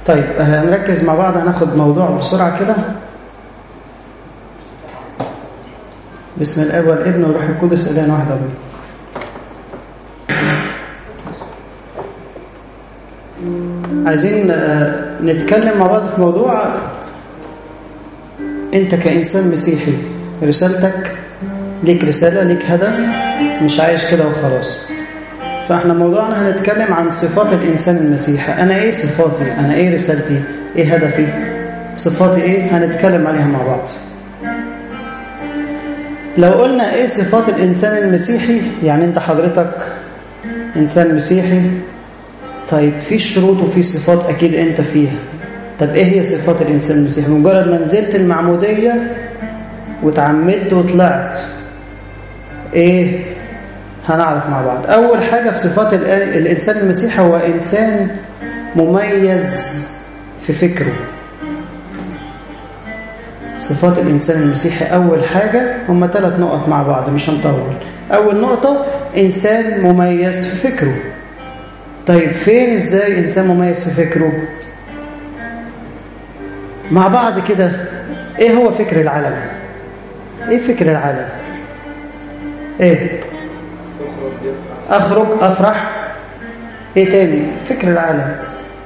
طيب هنركز مع بعض هناخد موضوع بسرعة كده بسم الاب والابن والروح القدس الان واحد ابوي عايزين نتكلم مع بعض في موضوع انت كانسان مسيحي رسالتك ليك رساله ليك هدف مش عايش كده وخلاص فاحنا موضوعنا هنتكلم عن صفات الانسان المسيحي انا ايه صفاتي انا ايه رسالتي ايه هدفي صفاتي ايه هنتكلم عليها مع بعض لو قلنا ايه صفات الانسان المسيحي يعني انت حضرتك انسان مسيحي طيب في شروط وفي صفات اكيد انت فيها طب ايه هي صفات الانسان المسيحي مجرد ما نزلت المعموديه وتعمدت وطلعت ايه هنعرف مع بعض اول حاجه في صفات الانسان المسيحي هو انسان مميز في فكره صفات الإنسان المسيحي أول حاجة هم ثلاث نقط مع بعض مش هنطول أول نقطة إنسان مميز في فكره طيب فين إزاي إنسان مميز في فكره مع بعض كده إيه هو فكر العالم إيه فكر العالم إيه أخرج أفرح إيه تاني فكر العالم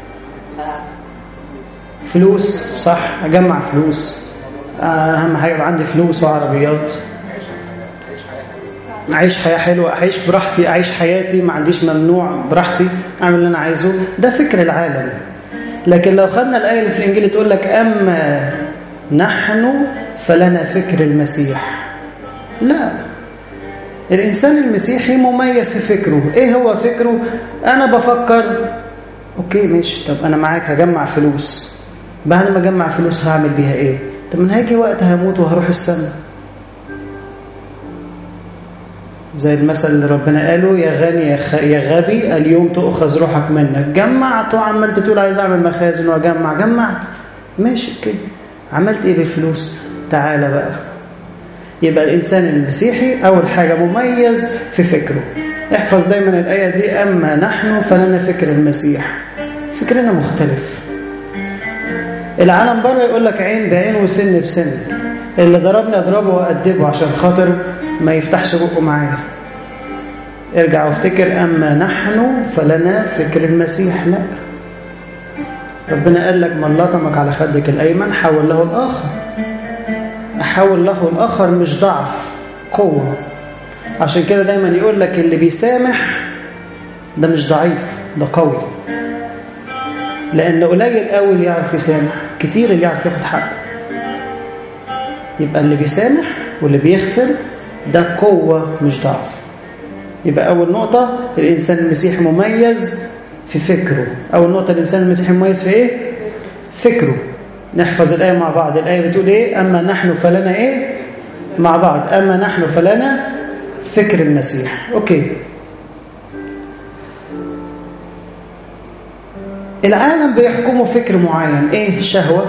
فلوس صح أجمع فلوس اهم حاجه يبقى عندي فلوس وعربيات اعيش حياه حلوه اعيش براحتي اعيش حياتي ما عنديش ممنوع براحتي اعمل اللي انا عايزه ده فكر العالم لكن لو خدنا الايه اللي في الانجيل تقول لك اما نحن فلنا فكر المسيح لا الانسان المسيحي مميز في فكره ايه هو فكره انا بفكر اوكي ماشي طب انا معاك هجمع فلوس بعد ما اجمع فلوس هعمل بيها ايه طب من هيجي وقت هموت وهروح السماء زي المثل اللي ربنا قاله يا غني يا, خ... يا غبي اليوم تؤخذ روحك منك جمعت وعملت تقول عايز اعمل مخازن واجمع جمعت ماشي اوكي عملت ايه بالفلوس تعالى بقى يبقى الانسان المسيحي اول حاجه مميز في فكره احفظ دايما الايه دي اما نحن فلنا فكر المسيح فكرنا مختلف العالم بره يقول لك عين بعين وسن بسن اللي ضربني اضربه وادبه عشان خاطر ما يفتحش بقه معايا ارجع وافتكر اما نحن فلنا فكر المسيح لا ربنا قال لك من لطمك على خدك الايمن حول له الاخر احول له الاخر مش ضعف قوه عشان كده دايما يقول لك اللي بيسامح ده مش ضعيف ده قوي لأن قليل قوي اللي يعرف يسامح كتير اللي يعرف ياخد حقه يبقى اللي بيسامح واللي بيغفر ده قوة مش ضعف يبقى أول نقطة الإنسان المسيحي مميز في فكره أول نقطة الإنسان المسيحي مميز في إيه؟ فكره نحفظ الآية مع بعض الآية بتقول إيه؟ أما نحن فلنا إيه؟ مع بعض أما نحن فلنا فكر المسيح أوكي العالم بيحكموا فكر معين ايه شهوة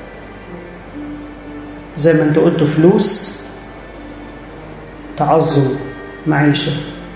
زي ما انتوا قلتوا فلوس تعظم معيشة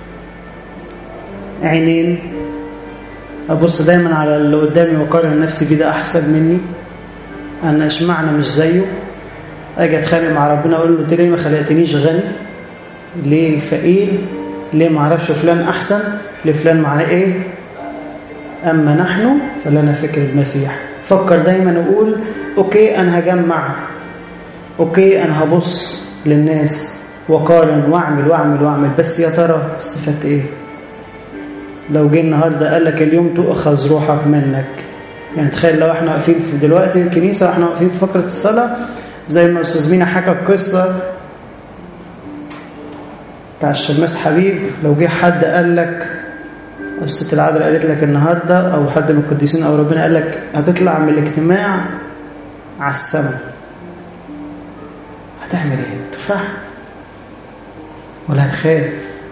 عينين ابص دايما على اللي قدامي واقارن نفسي بيه ده احسن مني انا اشمعنى مش زيه اجي اتخانق مع ربنا اقول له انت ليه ما خلقتنيش غني ليه فقير ليه ما اعرفش فلان احسن لفلان معناه ايه أما نحن فلنا فكر المسيح فكر دايما وقول أوكي أنا هجمع أوكي أنا هبص للناس وقارن وأعمل وأعمل وأعمل بس يا ترى استفدت إيه لو جه النهاردة قال لك اليوم تؤخذ روحك منك يعني تخيل لو احنا واقفين في دلوقتي الكنيسة واحنا واقفين في فقرة الصلاة زي ما أستاذ مينا حكى القصة بتاع الشماس حبيب لو جه حد قال لك الست العذراء قالت لك النهاردة أو حد من القديسين أو ربنا قال لك هتطلع من الاجتماع على السماء هتعمل ايه؟ تفرح ولا هتخاف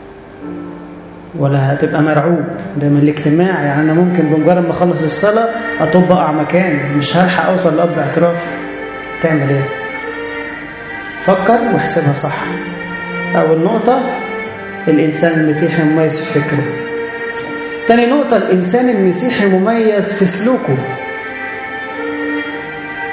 ولا هتبقى مرعوب ده من الاجتماع يعني أنا ممكن بمجرد ما أخلص الصلاة أطب أقع مكاني مش هلحق أوصل لأب اعتراف تعمل ايه؟ فكر واحسبها صح أول نقطة الإنسان المسيحي مميز في فكره تاني نقطة الإنسان المسيحي مميز في سلوكه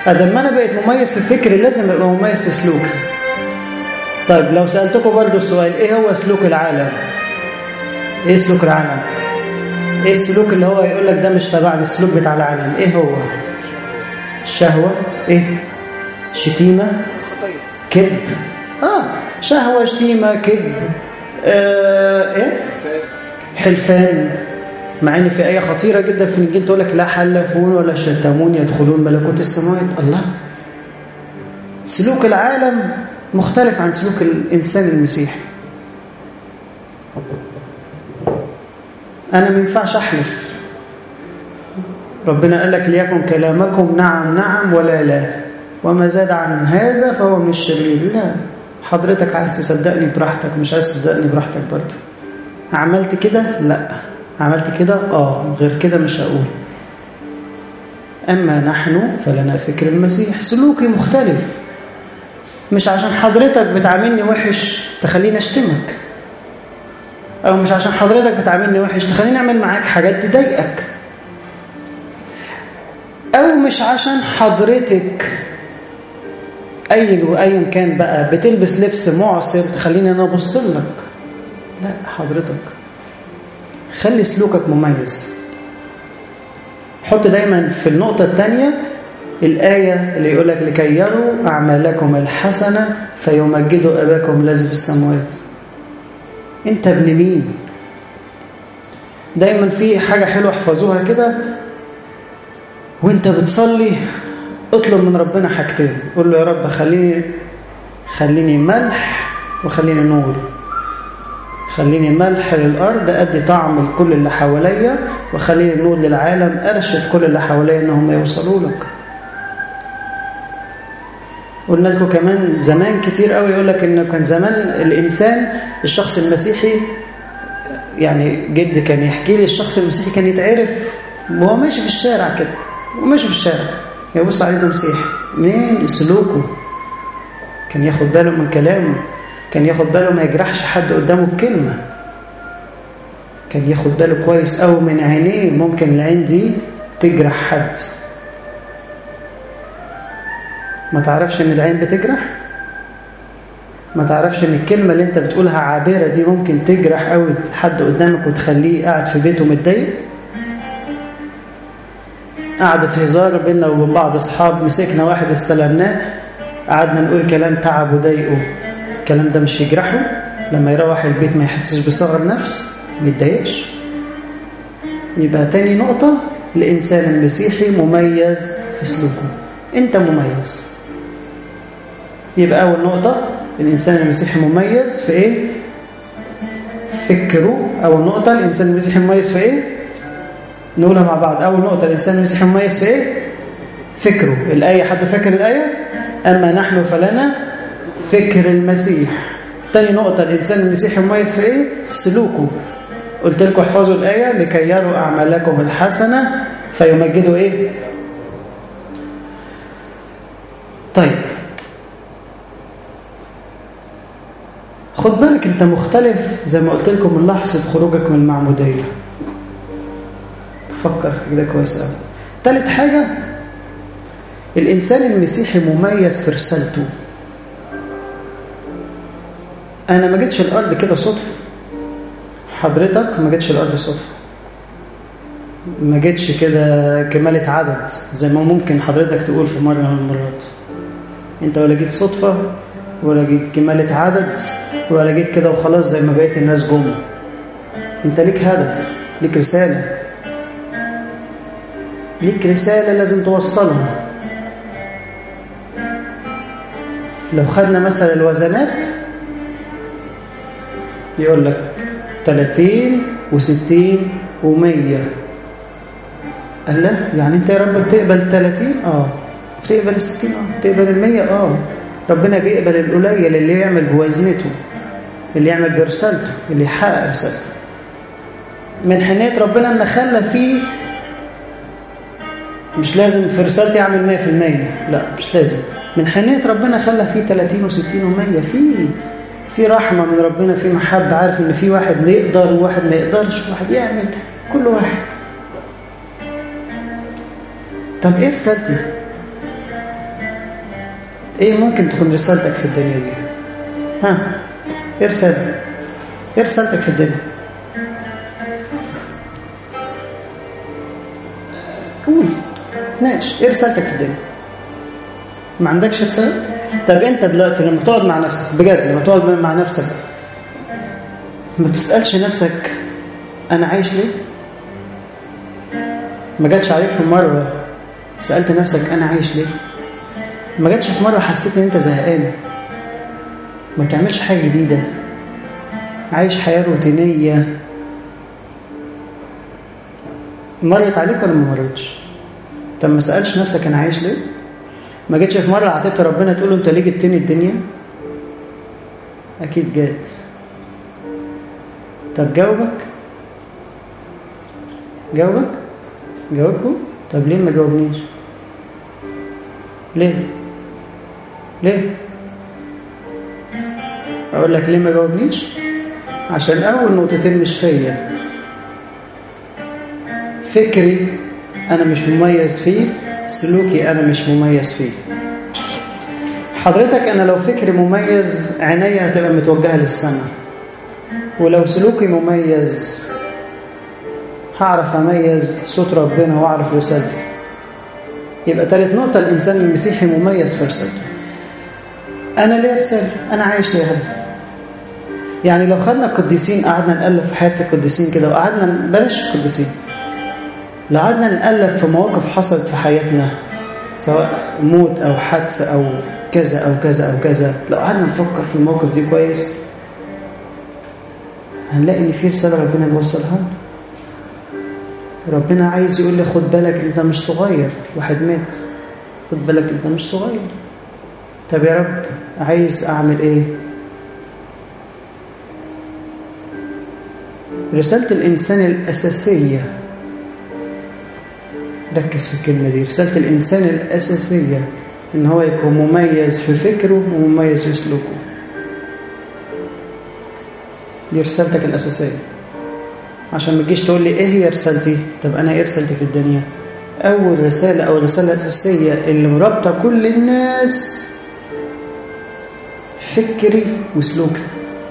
ادم انا بقيت مميز في فكري لازم ابقى مميز في سلوكي طيب لو سالتكم برضو السؤال ايه هو سلوك العالم ايه سلوك العالم ايه السلوك اللي هو يقول لك ده مش تبع السلوك بتاع العالم ايه هو الشهوه ايه شتيمه خطيه كذب اه شهوه شتيمه كذب آه ايه حلفان مع ان في ايه خطيره جدا في الانجيل تقول لك لا حلفون ولا شتمون يدخلون ملكوت السماوات الله سلوك العالم مختلف عن سلوك الانسان المسيحي انا ما ينفعش احلف ربنا قال لك ليكن كلامكم نعم نعم ولا لا وما زاد عن هذا فهو من الشرير لا حضرتك عايز تصدقني براحتك مش عايز تصدقني براحتك برضه عملت كده لا عملت كده اه غير كده مش هقول اما نحن فلنا فكر المسيح سلوكي مختلف مش عشان حضرتك بتعاملني وحش تخليني اشتمك او مش عشان حضرتك بتعاملني وحش تخليني اعمل معاك حاجات تضايقك او مش عشان حضرتك اي وايا كان بقى بتلبس لبس معصر تخليني انا ابص لك لا حضرتك خلي سلوكك مميز حط دايما في النقطة الثانية الآية اللي يقول لك لكي يروا أعمالكم الحسنة فيمجدوا أباكم الذي في السماوات أنت ابن مين؟ دايما في حاجة حلوة احفظوها كده وانت بتصلي اطلب من ربنا حاجتين قول له يا رب خليني خليني ملح وخليني نور خليني ملح للأرض أدي طعم لكل اللي حواليا وخليني نور للعالم أرشد كل اللي حواليا إنهم يوصلوا لك قلنا لكم كمان زمان كتير قوي يقول لك إنه كان زمان الإنسان الشخص المسيحي يعني جد كان يحكي لي الشخص المسيحي كان يتعرف وهو ماشي في الشارع كده وماشي في الشارع يبص عليه ده مسيحي مين سلوكه كان ياخد باله من كلامه كان ياخد باله ما يجرحش حد قدامه بكلمة كان ياخد باله كويس أو من عينيه ممكن العين دي تجرح حد ما تعرفش ان العين بتجرح ما تعرفش ان الكلمة اللي انت بتقولها عابرة دي ممكن تجرح قوي حد قدامك وتخليه قاعد في بيته متضايق قعدة هزار بينا وبين بعض اصحاب مسكنا واحد استلمناه قعدنا نقول كلام تعب وضايقه الكلام ده مش يجرحه لما يروح البيت ما يحسش بصغر نفس ما يتضايقش يبقى تاني نقطة الإنسان المسيحي مميز في سلوكه أنت مميز يبقى أول نقطة الإنسان المسيحي مميز في إيه؟ فكره أول نقطة الإنسان المسيحي مميز في إيه؟ نقولها مع بعض أول نقطة الإنسان المسيحي مميز في إيه؟ فكره الآية حد فاكر الآية؟ أما نحن فلنا فكر المسيح تاني نقطة الإنسان المسيحي مميز في إيه؟ سلوكه قلت لكم احفظوا الآية لكي يروا أعمالكم الحسنة فيمجدوا إيه؟ طيب خد بالك أنت مختلف زي ما قلت لكم من لحظة خروجك من المعمودية فكر في كده كويس قوي تالت حاجة الإنسان المسيحي مميز في رسالته أنا ما جيتش الأرض كده صدفة حضرتك ما جيتش الأرض صدفة ما جيتش كده كمالة عدد زي ما ممكن حضرتك تقول في مرة من المرات انت ولا جيت صدفة ولا جيت كمالة عدد ولا جيت كده وخلاص زي ما بقيت الناس جم انت ليك هدف ليك رسالة ليك رسالة لازم توصلها لو خدنا مثلا الوزنات يقول لك 30 و60 و100 قال لا يعني انت يا رب بتقبل 30 اه بتقبل ال 60 اه بتقبل ال 100 اه ربنا بيقبل القليل اللي يعمل بوزنته اللي يعمل برسالته اللي يحقق رسالته من حنيه ربنا ان خلى فيه مش لازم في رسالتي اعمل 100% لا مش لازم من حنيه ربنا خلى فيه 30 و60 و100 في في رحمه من ربنا في محبه عارف ان في واحد يقدر وواحد ما يقدرش واحد يعمل كل واحد طب ايه رسالتي ايه ممكن تكون رسالتك في الدنيا دي ها ايه رسالتك ايه رسالتك في الدنيا قول تناقش ايه رسالتك في الدنيا ما عندكش رساله طب انت دلوقتي لما تقعد مع نفسك بجد لما تقعد مع نفسك ما بتسالش نفسك انا عايش ليه ما جاتش عليك في مره سالت نفسك انا عايش ليه ما جاتش في مره حسيت ان انت زهقان ما بتعملش حاجه جديده عايش حياه روتينيه مرت عليك ولا ما مرتش طب ما سالش نفسك انا عايش ليه ما جيتش في مره عاتبت ربنا تقول له انت ليه جبتني الدنيا اكيد جات طب جاوبك جاوبك جاوبكم طب ليه ما جاوبنيش ليه ليه اقول لك ليه ما جاوبنيش عشان اول نقطتين مش فيا فكري انا مش مميز فيه سلوكي انا مش مميز فيه حضرتك انا لو فكري مميز عينيا هتبقى متوجهه للسماء ولو سلوكي مميز هعرف اميز صوت ربنا واعرف رسالتي يبقى ثالث نقطه الانسان المسيحي مميز في رسالته انا ليه رساله انا عايش ليه هدف يعني لو خدنا القديسين قعدنا نألف في حياة القديسين كده وقعدنا بلاش القديسين لو قعدنا نألف في مواقف حصلت في حياتنا سواء موت أو حادثة أو كذا أو كذا أو كذا لو قعدنا نفكر في الموقف دي كويس هنلاقي إن في رسالة ربنا بيوصلها ربنا عايز يقول لي خد بالك أنت مش صغير واحد مات خد بالك أنت مش صغير طب يا رب عايز أعمل إيه رسالة الإنسان الأساسية ركز في الكلمة دي رسالة الإنسان الأساسية إن هو يكون مميز في فكره ومميز في سلوكه دي رسالتك الأساسية عشان ما تجيش تقول لي إيه هي رسالتي طب أنا إيه رسالتي في الدنيا أول رسالة أو الرسالة الأساسية اللي مرابطة كل الناس فكري وسلوكي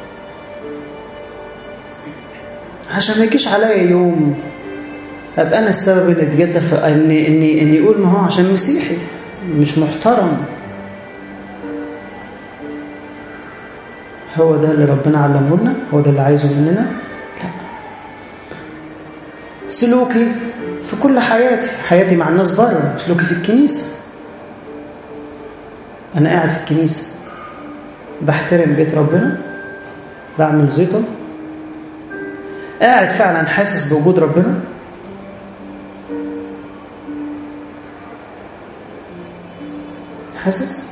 عشان ما يجيش عليا يوم ابقى انا السبب ان اتجدى في ان ان ان يقول ما هو عشان مسيحي مش محترم هو ده اللي ربنا علمه لنا هو ده اللي عايزه مننا لا سلوكي في كل حياتي حياتي مع الناس بره سلوكي في الكنيسه انا قاعد في الكنيسه بحترم بيت ربنا بعمل زيطه قاعد فعلا حاسس بوجود ربنا حاسس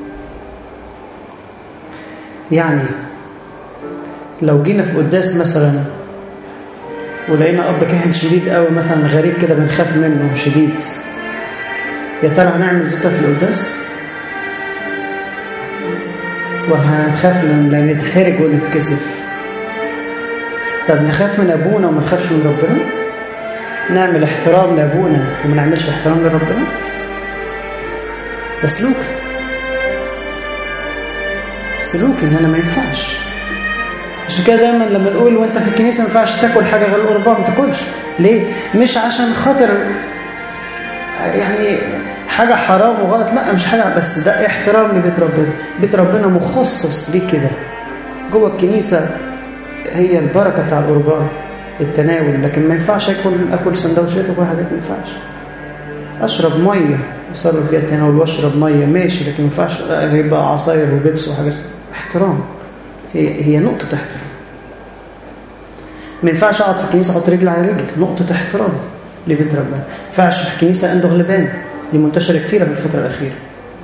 يعني لو جينا في قداس مثلا ولقينا اب كاهن شديد قوي مثلا غريب كده بنخاف منه شديد يا ترى هنعمل زيطه في القداس ولا هنخاف لا نتحرج ونتكسف طب نخاف من ابونا وما نخافش من ربنا نعمل احترام لابونا وما نعملش احترام لربنا ده سلوك سلوك ان انا ما ينفعش عشان كده دايما لما نقول وانت في الكنيسه ما ينفعش تاكل حاجه غير القربان ما تاكلش ليه مش عشان خاطر يعني حاجه حرام وغلط لا مش حاجه بس ده احترام لبيت ربنا بيت ربنا مخصص ليه كده جوه الكنيسه هي البركه بتاع القربان التناول لكن ما ينفعش اكل اكل سندوتشات وكل حاجات ما ينفعش اشرب ميه اصرف فيها التناول واشرب ميه ماشي لكن ما ينفعش يبقى عصاير وبيبس وحاجات احترام هي هي نقطه احترام ما ينفعش اقعد في الكنيسه احط رجل على رجل نقطه احترام لبيت ربنا ما ينفعش في الكنيسه اندغ لبان دي منتشره كتيره في الفتره الاخيره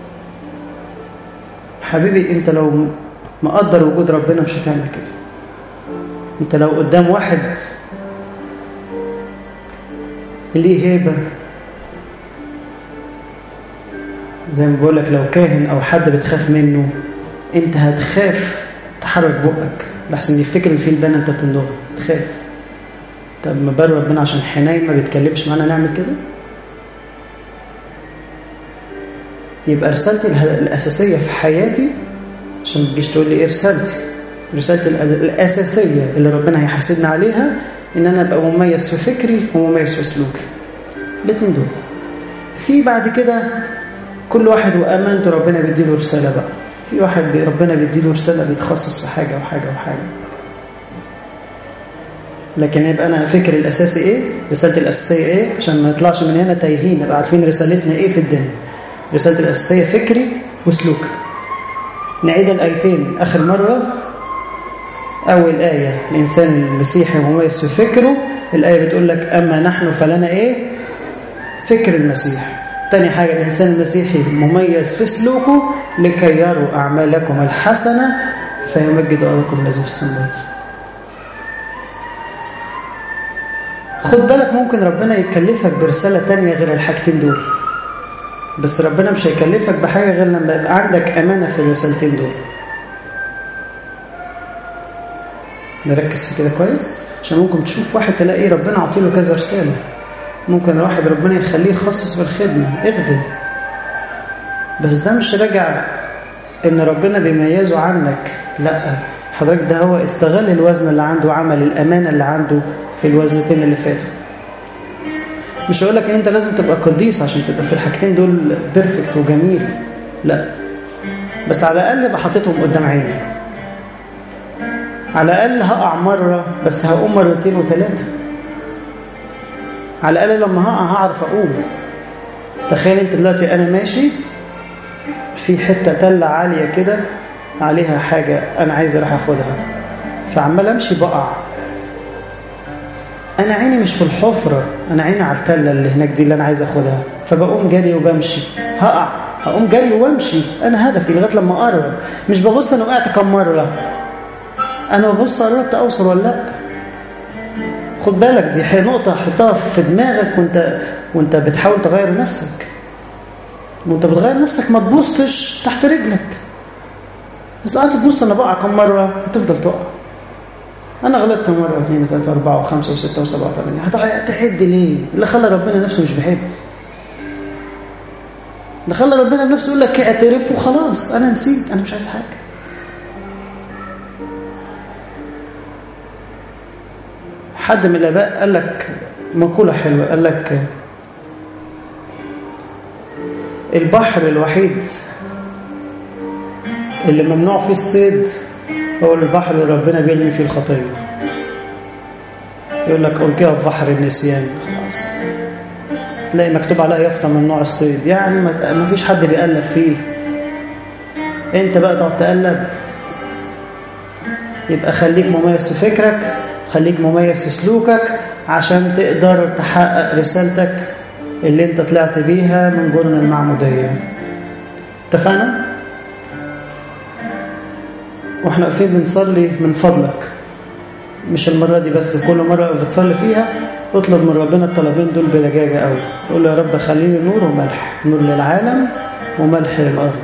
حبيبي انت لو مقدر وجود ربنا مش هتعمل كده انت لو قدام واحد ليه هيبه زي ما بقول لك لو كاهن او حد بتخاف منه انت هتخاف تحرك بقك لحسن يفتكر ان في البنا انت بتندغها تخاف طب ما بال ربنا عشان حنين ما بيتكلمش معانا نعمل كده يبقى رسالتي الأساسية في حياتي عشان ما تجيش تقول لي إيه رسالتي رسالتي الأساسية اللي ربنا هيحاسبني عليها إن أنا أبقى مميز في فكري ومميز في سلوكي الاثنين دول في بعد كده كل واحد وأمانته ربنا بيديله رسالة بقى في واحد ربنا بيديله رسالة بيتخصص في حاجة وحاجة وحاجة لكن يبقى أنا فكري الأساسي إيه رسالتي الأساسية إيه عشان ما نطلعش من هنا تايهين نبقى عارفين رسالتنا إيه في الدنيا رسالتي الأساسية فكري وسلوكي نعيد الآيتين آخر مرة أول آية الإنسان المسيحي مميز في فكره الآية بتقول لك أما نحن فلنا إيه فكر المسيح تاني حاجة الإنسان المسيحي مميز في سلوكه لكي يروا أعمالكم الحسنة فيمجد أباكم الذي في السماوات خد بالك ممكن ربنا يكلفك برسالة تانية غير الحاجتين دول بس ربنا مش هيكلفك بحاجة غير لما يبقى عندك أمانة في الرسالتين دول نركز في كده كويس عشان ممكن تشوف واحد تلاقي ربنا عطيله كذا رسالة ممكن واحد ربنا يخليه يخصص في الخدمة اخدم بس ده مش راجع ان ربنا بيميزه عنك لا حضرتك ده هو استغل الوزن اللي عنده وعمل الأمانة اللي عنده في الوزنتين اللي فاتوا مش هقول لك ان انت لازم تبقى قديس عشان تبقى في الحاجتين دول بيرفكت وجميل لا بس على الاقل ابقى حاططهم قدام عيني على الاقل هقع مره بس هقوم مرتين وثلاثه على الاقل لما هقع هعرف اقوم تخيل انت دلوقتي انا ماشي في حته تله عاليه كده عليها حاجه انا عايز اروح اخدها فعمال امشي بقع انا عيني مش في الحفره انا عيني على التله اللي هناك دي اللي انا عايز اخدها فبقوم جري وبمشي هقع هقوم جري وامشي انا هدفي لغايه لما اقرب مش ببص انا وقعت كم مره انا ببص قربت اوصل ولا لا خد بالك دي نقطه حطها في دماغك وانت وانت بتحاول تغير نفسك وانت بتغير نفسك ما تبصش تحت رجلك بس قعدت تبص انا بقع كم مره هتفضل تقع أنا غلطت مرة واثنين وثلاثة وأربعة وخمسة وستة وسبعة وثمانية هتعد ليه؟ اللي خلى ربنا نفسه مش بحد اللي خلى ربنا بنفسه يقول لك اعترف وخلاص أنا نسيت أنا مش عايز حاجة حد من الآباء قال لك مقولة حلوة قال لك البحر الوحيد اللي ممنوع فيه الصيد هو البحر اللي ربنا بيرمي فيه الخطيه يقول لك ألقيها في بحر النسيان خلاص تلاقي مكتوب عليها يافطه من نوع الصيد يعني ما فيش حد بيقلب فيه انت بقى تقعد تقلب يبقى خليك مميز في فكرك خليك مميز في سلوكك عشان تقدر تحقق رسالتك اللي انت طلعت بيها من جرن المعمودية اتفقنا؟ واحنا واقفين بنصلي من فضلك مش المرة دي بس كل مرة بتصلي فيها اطلب من ربنا الطلبين دول بلجاجة قوي قول له يا رب خليني نور وملح نور للعالم وملح للأرض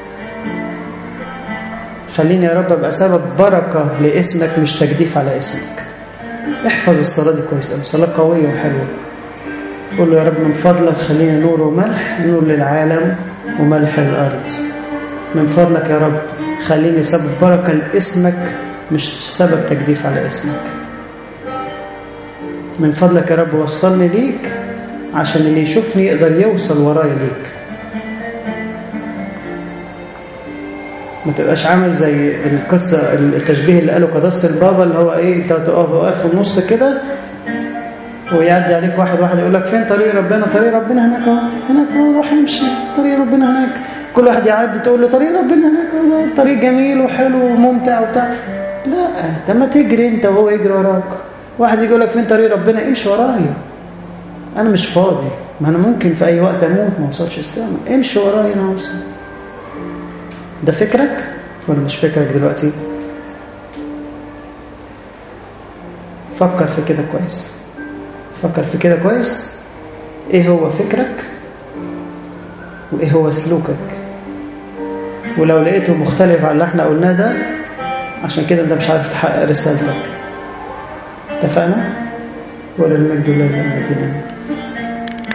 خليني يا رب ابقى سبب بركة لاسمك مش تجديف على اسمك احفظ الصلاة دي كويس قوي صلاة قوية وحلوة قول له يا رب من فضلك خليني نور وملح نور للعالم وملح للأرض من فضلك يا رب خليني سبب بركة لاسمك مش سبب تجديف على اسمك من فضلك يا رب وصلني ليك عشان اللي يشوفني يقدر يوصل ورايا ليك ما تبقاش عامل زي القصة التشبيه اللي قاله قداسة البابا اللي هو ايه انت تقف واقف في النص كده ويعدي عليك واحد واحد يقول لك فين طريق ربنا طريق ربنا هناك اهو هناك اهو روح امشي طريق ربنا هناك كل واحد يعدي تقول له طريق ربنا هناك اهو ده طريق جميل وحلو وممتع وبتاع لا طب ما تجري انت وهو يجري وراك واحد يقول لك فين طريق ربنا امشي ورايا انا مش فاضي ما انا ممكن في اي وقت اموت ما اوصلش السما امشي ورايا انا اوصل ده فكرك ولا مش فكرك دلوقتي فكر في كده كويس فكر في كده كويس ايه هو فكرك وايه هو سلوكك ولو لقيته مختلف عن اللي احنا قلناه ده عشان كده انت مش عارف تحقق رسالتك اتفقنا ولا المجد لله المجد لله